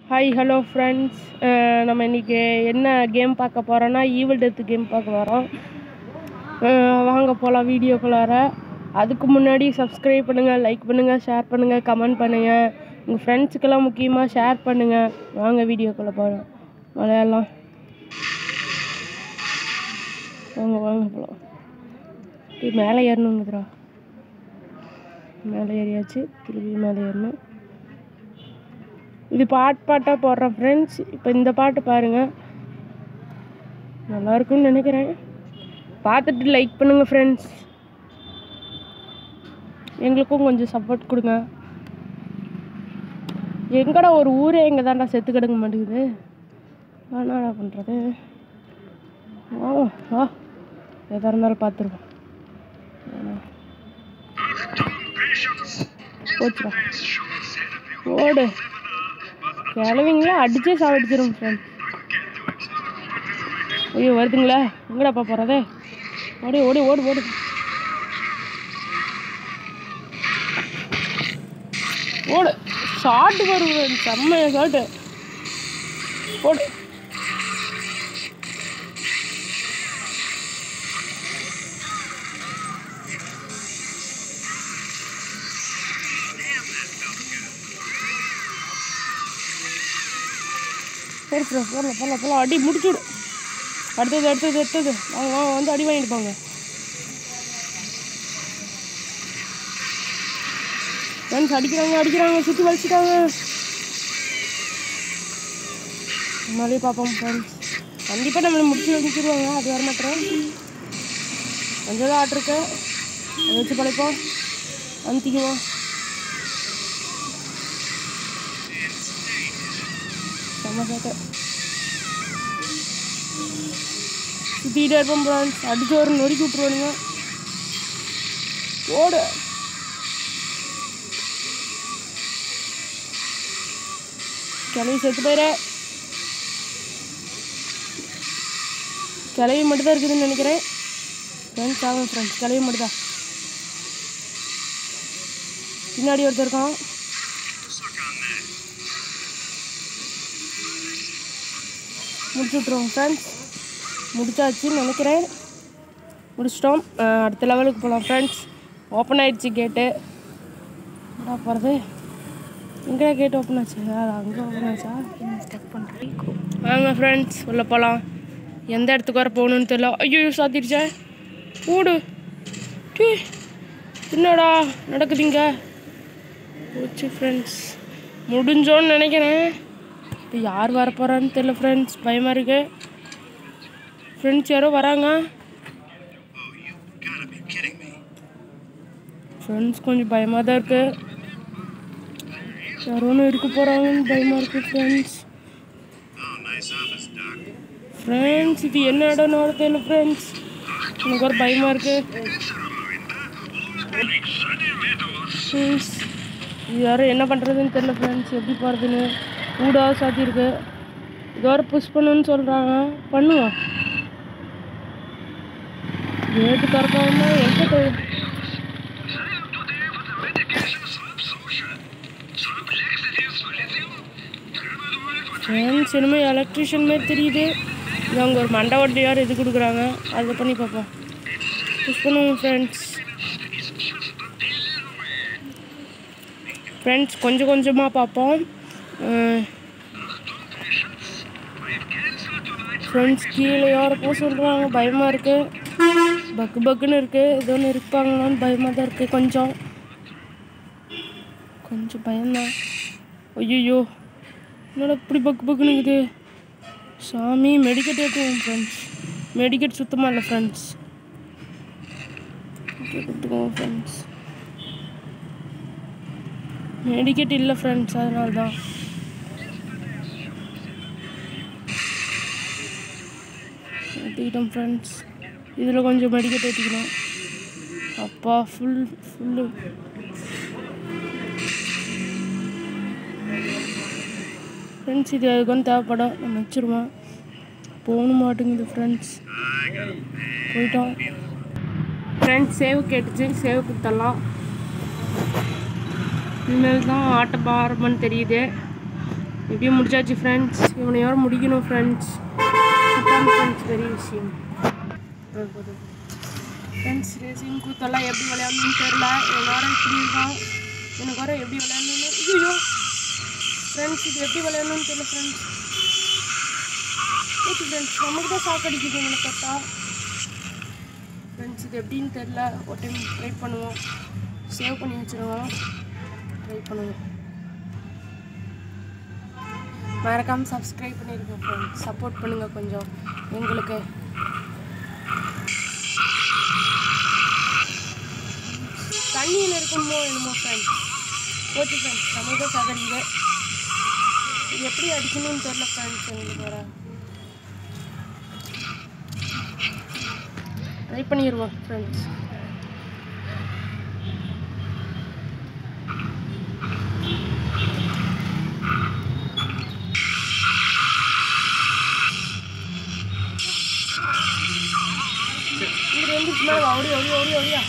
Hi hello friends நம்ம இன்றைக்கி என்ன கேம் பார்க்க போகிறோன்னா ஈவில் டெத் கேம் பார்க்க வரோம் அஹ் வாங்க போகலாம் வீடியோக்குள்ளார அதுக்கு முன்னாடி சப்ஸ்கிரைப் பண்ணுங்கள் லைக் பண்ணுங்கள் ஷேர் பண்ணுங்கள் கமெண்ட் பண்ணுங்கள் உங்கள் ஃப்ரெண்ட்ஸுக்கெல்லாம் முக்கியமாக ஷேர் பண்ணுங்கள் வாங்க வீடியோக்குள்ளே போகலாம் விளையாடலாம் வாங்க வாங்க போகலாம் போய் மேலே ஏறணுங்குதுடா மேலே ஏறியாச்சு திருப்பி மேலே ஏறணும் இது பாட்டு பாட்டாக போடுறேன் ஃப்ரெண்ட்ஸ் இப்போ இந்த பாட்டு பாருங்கள் நல்லா இருக்கும்னு நினைக்கிறேன் பார்த்துட்டு லைக் பண்ணுங்கள் ஃப்ரெண்ட்ஸ் எங்களுக்கும் கொஞ்சம் சப்போர்ட் கொடுங்க எங்கடா ஒரு ஊரே எங்கே தான்டா செத்து கிடங்க மாட்டேங்குது என்னடா பண்ணுறது வா வா எதாக இருந்தாலும் பார்த்துருவோம் போச்சுடா ஓடு கிளவிங்களா அடிச்சே சாவடிச்சிரும் ஃப்ரெண்ட் ஐயோ வருதுங்களா எங்கடாப்பா போகிறதே ஓடி ஓடி ஓடு ஓடு ஓடு ஷார்ட் வரும் செம்மைய ஷார்ட்டு ஓடு சரி ப்ரோ போடலாம் போடலாம் போடலாம் அடி முடிச்சு விடு அடுத்தது அடுத்தது அடுத்தது வாங்க வாங்க வந்து அடி வாங்கிட்டு போங்க ஃப்ரெண்ட்ஸ் அடிக்கிறாங்க அடிக்கிறாங்க சுற்றி வலிச்சிட்டாங்க முன்னாடியே பார்ப்போம் ஃப்ரெண்ட்ஸ் கண்டிப்பாக நம்மளை முடிச்சு வச்சுருவாங்க அது வர மாட்டேன் கொஞ்சம் தான் ஆட்டிருக்கு அதை வச்சு பழைப்போம் அமுத்திக்குவோம் செம்ம சேட்டை சுற்றிக்கிட்டே இருப்போம் ஃப்ரெண்ட்ஸ் அடிச்சு ஒரு நொறுக்கி விட்ருவானுங்க ஓடு கிளவி செத்து போயிட கிளவி மட்டும்தான் இருக்குதுன்னு நினைக்கிறேன் ஃப்ரெண்ட்ஸ் ஆகும் ஃப்ரெண்ட்ஸ் கிளவி மட்டும்தான் பின்னாடி ஒருத்தர் இருக்கான் முடிச்சு விட்ருவோம் ஃப்ரெண்ட்ஸ் முடிச்சாச்சுன்னு நினைக்கிறேன் முடிச்சிட்டோம் அஹ் அடுத்த லெவலுக்கு போகலாம் ஃப்ரெண்ட்ஸ் ஓப்பன் ஆயிடுச்சு கேட்டு என்ன போகிறது எங்கே கேட் ஓப்பன் ஆச்சு அது அங்கே ஓப்பன் ஆச்சா செக் பண்ணுறேன் வாங்க ஃப்ரெண்ட்ஸ் உள்ளே போகலாம் எந்த இடத்துக்கு வர போகணுன்னு தெரியல ஐயோ சாத்திடுச்சே ஓடு டீ என்னடா நடக்குதுங்க போச்சு ஃப்ரெண்ட்ஸ் முடிஞ்சோன்னு நினைக்கிறேன் இப்போ யார் வர போகிறான்னு தெரியல ஃப்ரெண்ட்ஸ் பயமாக இருக்கு ஃப்ரெண்ட்ஸ் யாரோ வராங்க ஃப்ரெண்ட்ஸ் கொஞ்சம் பயமாக தான் இருக்கு யாரோ ஒன்று இருக்க போகிறாங்கன்னு பயமாக இருக்கு ஃப்ரெண்ட்ஸ் ஃப்ரெண்ட்ஸ் இது என்ன இடம்னு வர தெரியல ஃப்ரெண்ட்ஸ் எனக்கு ஒரு பயமாக இருக்கு ஃப்ரெண்ட்ஸ் இது யாரும் என்ன பண்ணுறதுன்னு தெரியல ஃப்ரெண்ட்ஸ் எப்படி போகிறதுன்னு ஊடாக சாத்தியிருக்கு இது வரை புஷ் பண்ணுன்னு சொல்கிறாங்க பண்ணுவோம் கேட்டு திறக்காம எங்கே போய் ஃப்ரெண்ட்ஸ் இனிமேல் எலக்ட்ரிஷியன் மாதிரி தெரியுது இது அவங்க ஒரு மண்டை வண்டியார் இது கொடுக்குறாங்க அதை பண்ணி பார்ப்போம் புஷ் பண்ணுவோம் ஃப்ரெண்ட்ஸ் ஃப்ரெண்ட்ஸ் கொஞ்சம் கொஞ்சமாக பார்ப்போம் ஃப்ரெண்ட்ஸ் கீழே யாரை போக சொல்கிறாங்க பயமாக இருக்குது பக்கு பக்குன்னு இருக்குது ஏதோ ஒன்று இருப்பாங்களான்னு பயமாக தான் இருக்குது கொஞ்சம் கொஞ்சம் பயம்தான் ஐயோ என்னடா இப்படி பக்கு பக்குன்னு இருக்குது சாமி மெடிக்கெட் ஏற்றுவோம் ஃப்ரெண்ட்ஸ் மெடிக்கெட் சுத்தமாக இல்லை ஃப்ரெண்ட்ஸ் கொடுத்துக்குவோம் ஃப்ரெண்ட்ஸ் மெடிக்கெட் இல்லை ஃப்ரெண்ட்ஸ் அதனால தான் ஏற்றிக்கிட்டோம் ஃப்ரெண்ட்ஸ் இதில் கொஞ்சம் மெடிக்கெட் ஏற்றிக்கணும் அப்பா ஃபுல் ஃபுல்லு ஃப்ரெண்ட்ஸ் இது அதுக்கு வந்து தேவைப்படும் நம்ம வச்சுருவோம் போகணும் மாட்டேங்குது ஃப்ரெண்ட்ஸ் போயிட்டோம் ஃப்ரெண்ட்ஸ் சேவ் கேட்டுச்சு சேவ் கொடுத்துடலாம் இனிமேல் தான் ஆட்ட பாரம்னு தெரியுது எப்படியும் முடிச்சாச்சு ஃப்ரெண்ட்ஸ் இவனையோட முடிக்கணும் ஃப்ரெண்ட்ஸ் அதான் ஃப்ரெண்ட்ஸ் பெரிய விஷயம் ஃப்ரெண்ட்ஸ் ரேசிங் கூத்தெல்லாம் எப்படி விளையாடணும்னு தெரில என்னோட இப்படி இருக்கும் எனக்கு வர எப்படி விளையாடணும்னு ஐயோ ஃப்ரெண்ட்ஸ் இது எப்படி விளையாடணும்னு தெரியல ஃப்ரெண்ட்ஸ் ஓகே ஃப்ரெண்ட்ஸ் நமக்கு தான் சாக்கடிக்குது எனக்கு பார்த்தா ஃப்ரெண்ட்ஸ் இது எப்படின்னு தெரில ஒரு டைம் ட்ரை பண்ணுவோம் சேவ் பண்ணி வச்சுருவோம் ட்ரை பண்ணுவோம் மறக்காமல் சப்ஸ்கிரைப் பண்ணிருங்க ஃப்ரெண்ட்ஸ் சப்போர்ட் பண்ணுங்கள் கொஞ்சம் எங்களுக்கு தண்ணியில் இருக்குமோ என்னமோ ஃப்ரெண்ட்ஸ் ஓகே ஃப்ரெண்ட்ஸ் நமக்கு தான் சாக்கடிக்குது இது எப்படி அடிக்கணும்னு தெரில ஃப்ரெண்ட்ஸ் எங்களுக்கு வர ட்ரை பண்ணிடுவோம் ஃப்ரெண்ட்ஸ் இங்கே எந்திரிச்சு மேலே வா, ஓடி ஓடி ஓடி ஓடியா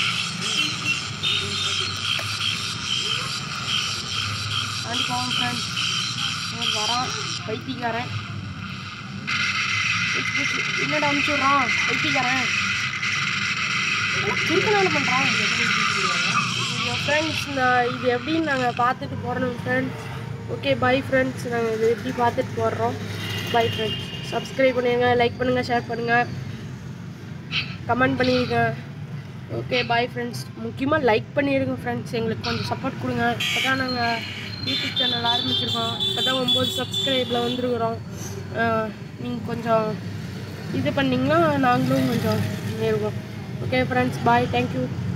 ஆண்டி போவோம் ஃப்ரெண்ட்ஸ் இவன் வரான் பைத்தியக்காரன் பூச்சி, பூச்சி. என்னடா அனுப்பிச்சு விட்றான் பைத்தியக்காரன் திருக்கனால பண்ணுறான் ஐயோ ஃப்ரெண்ட்ஸ் நான் இது எப்படின்னு நாங்கள் பார்த்துட்டு போகிறோம் ஃப்ரெண்ட்ஸ் ஓகே பை ஃப்ரெண்ட்ஸ் நாங்கள் இது எப்படி பார்த்துட்டு போடுறோம் பை ஃப்ரெண்ட்ஸ் சப்ஸ்கிரைப் பண்ணுங்க லைக் பண்ணுங்கள் ஷேர் பண்ணுங்கள் கமெண்ட் பண்ணிடுங்க ஓகே பாய் ஃப்ரெண்ட்ஸ் முக்கியமாக லைக் பண்ணிடுங்க ஃப்ரெண்ட்ஸ் எங்களுக்கு கொஞ்சம் சப்போர்ட் கொடுங்க இப்போ தான் நாங்கள் யூடியூப் சேனல் ஆரம்பிச்சிருக்கோம் இப்போ தான் ஒம்பது சப்ஸ்கிரைபில் வந்துருக்குறோம் நீங்கள் கொஞ்சம் இது பண்ணிங்கன்னா நாங்களும் கொஞ்சம் நேருவோம் ஓகே ஃப்ரெண்ட்ஸ் பாய் தேங்க்யூ